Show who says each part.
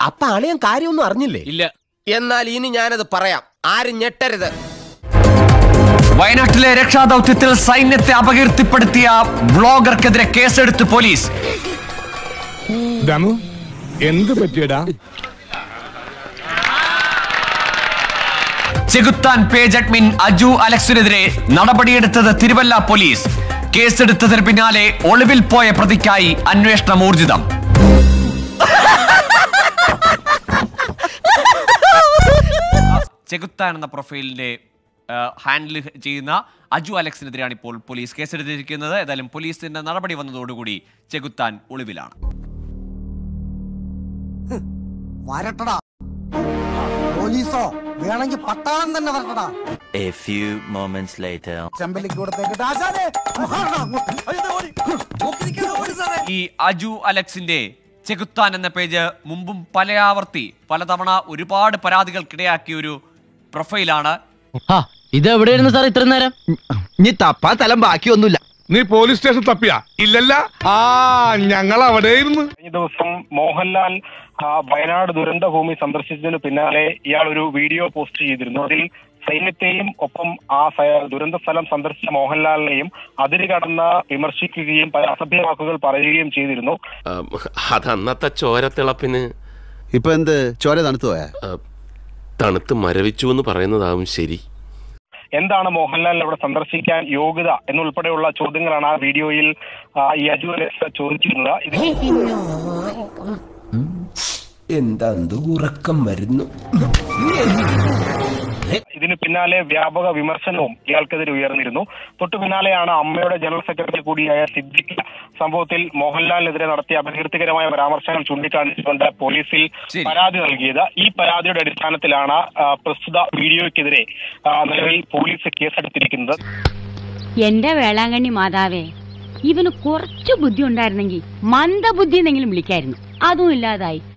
Speaker 1: അപ്പൊ അളിയൻ കാര്യമൊന്നും അറിഞ്ഞില്ലേ
Speaker 2: ഇല്ല
Speaker 1: എന്നാൽ ഇനി ഞാനത് പറയാം ആരും ഞെട്ടരുത്
Speaker 3: വയനാട്ടിലെ രക്ഷാദൌത്യത്തിൽ സൈന്യത്തെ അപകീർത്തിപ്പെടുത്തിയ ബ്ലോഗർക്കെതിരെ കേസെടുത്ത് പോലീസ്
Speaker 4: ദമു എന്ത് പറ്റിയടാ
Speaker 3: ചെകുത്താൻ പേജ് അഡ്മിൻ അജു അലക്സിനെതിരെ നടപടിയെടുത്തത് തിരുവല്ല പോലീസ് കേസെടുത്തതിന് പിന്നാലെ ഒളിവിൽ പോയ പ്രതിക്കായി അന്വേഷണം ഊർജിതം ചെകുത്താൻ എന്ന പ്രൊഫൈലിന്റെ ഹാൻഡിൽ ചെയ്യുന്ന അജു അലക്സിനെതിരെയാണ് ഇപ്പോൾ പോലീസ് കേസെടുത്തിരിക്കുന്നത് ഏതായാലും പോലീസിന്റെ നടപടി വന്നതോടുകൂടി ചെകുത്താൻ ഒളിവിലാണ്
Speaker 5: വരട്ടടാ പോലീസോ വേണമെങ്കിൽ പട്ടാളം തന്നെ വരട്ടടാ
Speaker 6: A few moments later.
Speaker 5: ചെമ്പലിക്ക് കൊടുത്തേക്കിട്ട് ആശാനെ മഹാറാ അങ്ങോട്ട്. അയ്യോ, ഓടി. നോക്കി നിൽക്കാതെ ഓടി സാറേ.
Speaker 3: ഈ അജു അലക്സിന്റെ ചെകുത്താൻ എന്ന പേജ് മുമ്പും പല ആവർത്തി പലതവണ ഒരുപാട് പരാതികൾക്കിടയാക്കിയ ഒരു പ്രൊഫൈലാണ്
Speaker 7: ഇത് എവിടെയായിരുന്നു സാർ ഇത്ര നേരം
Speaker 8: ഇനി തപ്പാ തലം ബാക്കിയൊന്നുമില്ല
Speaker 4: നീ പോലീസ് സ്റ്റേഷൻ തപ്പിയാ ഇല്ലല്ല ആ ഞങ്ങൾ അവിടെയിരുന്നു
Speaker 9: കഴിഞ്ഞ ദിവസം മോഹൻലാൽ ആ, വയനാട് ദുരന്ത ഭൂമി സന്ദർശിച്ചതിന് പിന്നാലെ ഇയാൾ ഒരു വീഡിയോ പോസ്റ്റ് ചെയ്തിരുന്നു അതിൽ സൈന്യത്തെയും ഒപ്പം ആ സ- ദുരന്ത സ്ഥലം സന്ദർശിച്ച മോഹൻലാലിനെയും അതിര് കടന്ന് വിമർശിക്കുകയും പല അസഭ്യ വാക്കുകൾ പറയുകയും ചെയ്തിരുന്നു
Speaker 10: അത് അന്നത്തെ ചോരത്തിളപ്പിന്
Speaker 8: ഇപ്പൊ എന്ത് ചോര തണുത്തു പോയാ
Speaker 10: ആ, തണുത്ത് മരവിച്ചു എന്ന് പറയുന്നതാവും ശരി
Speaker 9: എന്താണ് മോഹൻലാലിനെ അവിടെ സന്ദർശിക്കാൻ യോഗ്യത എന്നുൾപ്പെടെയുള്ള ചോദ്യങ്ങളാണ് ആ വീഡിയോയിൽ ആ, ഈ അജു അലക്സ് ചോദിച്ചിരുന്നത് ഇത്
Speaker 1: എന്താ ഉറക്കം വരുന്നു
Speaker 9: ഇതിന് പിന്നാലെ വ്യാപക വിമർശനവും ഇയാൾക്കെതിരെ ഉയർന്നിരുന്നു തൊട്ടു പിന്നാലെയാണ് അമ്മയുടെ ജനറൽ സെക്രട്ടറി കൂടിയായ സിദ്ദിഖ് സംഭവത്തിൽ മോഹൻലാലിനെതിരെ നടത്തിയ അപകീർത്തികരമായ പരാമർശങ്ങൾ ചൂണ്ടിക്കാണിച്ചുകൊണ്ട് പോലീസിൽ
Speaker 3: ശരി.
Speaker 9: പരാതി നൽകിയത് ഈ പരാതിയുടെ അടിസ്ഥാനത്തിലാണ് ആ, പ്രസ്തുത വീഡിയോയ്ക്കെതിരെ ആ, നിലവിൽ പോലീസ് കേസെടുത്തിരിക്കുന്നത്
Speaker 11: എന്റെ വേളാങ്കണ്ണി മാതാവേ ഇവന് കുറച്ചു ബുദ്ധി ഉണ്ടായിരുന്നെങ്കിൽ മന്ദബുദ്ധി എന്നെങ്കിലും വിളിക്കായിരുന്നു അതും ഇല്ലാതായി